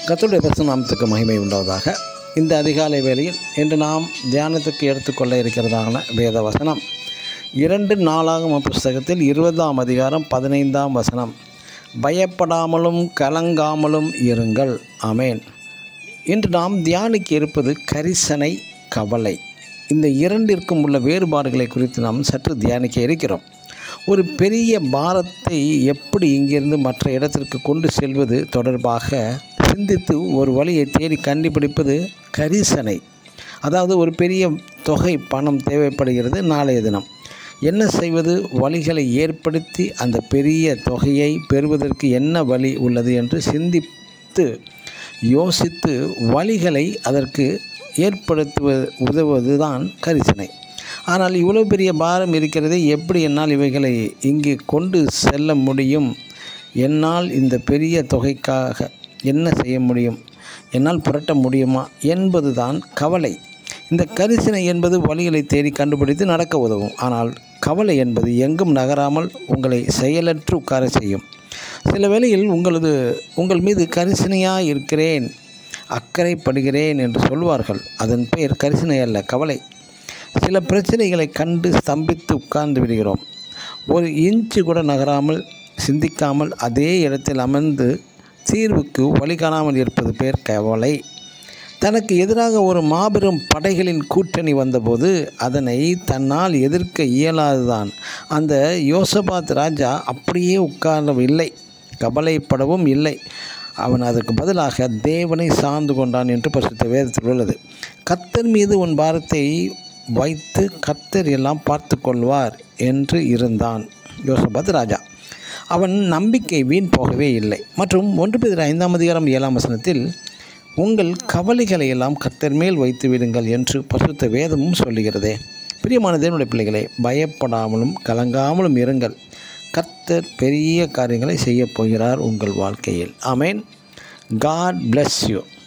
கர்த்தருடைய பரிசு நாமத்துக்கு மகிமை உண்டாவதாக இந்த அதிகாலை வேளையில் இன்று நாம் தியானத்துக்கு எடுத்துக்கொள்ள இருக்கிறதான வேத வசனம் இரண்டு நாளாகம புஸ்தகத்தில் இருபதாம் அதிகாரம் பதினைந்தாம் வசனம் பயப்படாமலும் கலங்காமலும் இருங்கள் ஆமேன் இன்று நாம் தியானிக்க இருப்பது கரிசனை கவலை இந்த இரண்டிற்கும் உள்ள வேறுபாடுகளை குறித்து நாம் சற்று தியானிக்க இருக்கிறோம் ஒரு பெரிய பாரத்தை எப்படி இங்கிருந்து மற்ற இடத்திற்கு கொண்டு செல்வது தொடர்பாக சிந்தித்து ஒரு வழியை தேடி கண்டுபிடிப்பது கரிசனை அதாவது ஒரு பெரிய தொகை பணம் தேவைப்படுகிறது நாளைய தினம் என்ன செய்வது வழிகளை ஏற்படுத்தி அந்த பெரிய தொகையை பெறுவதற்கு என்ன வழி உள்ளது என்று சிந்தித்து யோசித்து வழிகளை அதற்கு ஏற்படுத்துவ உதவுவது தான் கரிசனை ஆனால் இவ்வளோ பெரிய பாரம் இருக்கிறது எப்படி என்னால் இவைகளை இங்கு கொண்டு செல்ல முடியும் என்னால் இந்த பெரிய தொகைக்காக என்ன செய்ய முடியும் என்னால் புரட்ட முடியுமா என்பது தான் கவலை இந்த கரிசனை என்பது வழிகளை தேடி கண்டுபிடித்து நடக்க உதவும் ஆனால் கவலை என்பது எங்கும் நகராமல் உங்களை செயலற்று உட்கார செய்யும் சில வேளையில் உங்களது உங்கள் மீது கரிசனையாக இருக்கிறேன் அக்கறைப்படுகிறேன் என்று சொல்வார்கள் அதன் பெயர் கரிசனை அல்ல கவலை சில பிரச்சனைகளை கண்டு ஸ்தம்பித்து உட்கார்ந்து விடுகிறோம் ஒரு இன்ச்சு கூட நகராமல் சிந்திக்காமல் அதே இடத்தில் அமர்ந்து தீர்வுக்கு வழி காணாமல் இருப்பது பேர் கவலை தனக்கு எதிராக ஒரு மாபெரும் படைகளின் கூட்டணி வந்தபோது அதனை தன்னால் எதிர்க்க இயலாதுதான் அந்த யோசபாத் ராஜா அப்படியே உட்காரவில்லை கவலைப்படவும் இல்லை அவன் அதற்கு பதிலாக தேவனை சார்ந்து கொண்டான் என்று பரிசுத்த வேதத்தில் உள்ளது கத்தர் மீது உன் பாரத்தை வைத்து கத்தர் எல்லாம் பார்த்து கொள்வார் என்று இருந்தான் யோசபாத் ராஜா அவன் நம்பிக்கை வீண் போகவே இல்லை மற்றும் ஒன்று பேர் ஐந்தாம் அதிகாரம் ஏழாம் வசனத்தில் உங்கள் கவலைகளை எல்லாம் கத்தர் மேல் வைத்து விடுங்கள் என்று பசுத்த வேதமும் சொல்லுகிறதே பிரியமான தேவனுடைய பிள்ளைகளை பயப்படாமலும் கலங்காமலும் இருங்கள் கர்த்தர் பெரிய காரியங்களை செய்யப் போகிறார் உங்கள் வாழ்க்கையில் ஆமேன் காட் bless யூ